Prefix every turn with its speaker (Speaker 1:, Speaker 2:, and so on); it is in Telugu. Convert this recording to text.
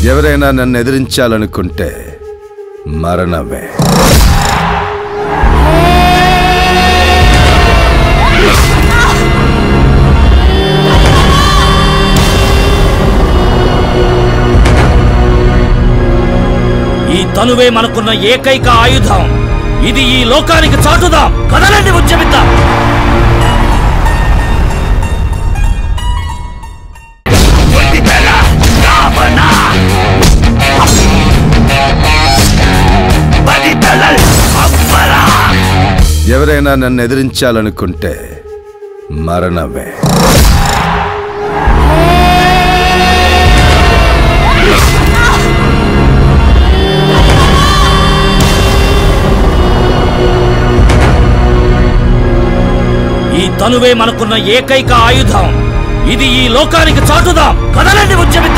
Speaker 1: ఎవరైనా నన్ను ఎదిరించాలనుకుంటే మరణమే
Speaker 2: ఈ తనువే మనకున్న ఏకైక ఆయుధం ఇది ఈ లోకానికి చాటుదాం కదలండి ఉద్యమిద్దాం
Speaker 1: ఎవరైనా నన్ను ఎదిరించాలనుకుంటే మరణమే
Speaker 2: ఈ తనువే మనకున్న ఏకైక ఆయుధం ఇది ఈ లోకానికి చాటుదాం కదలండి ఉద్యమిద్దాం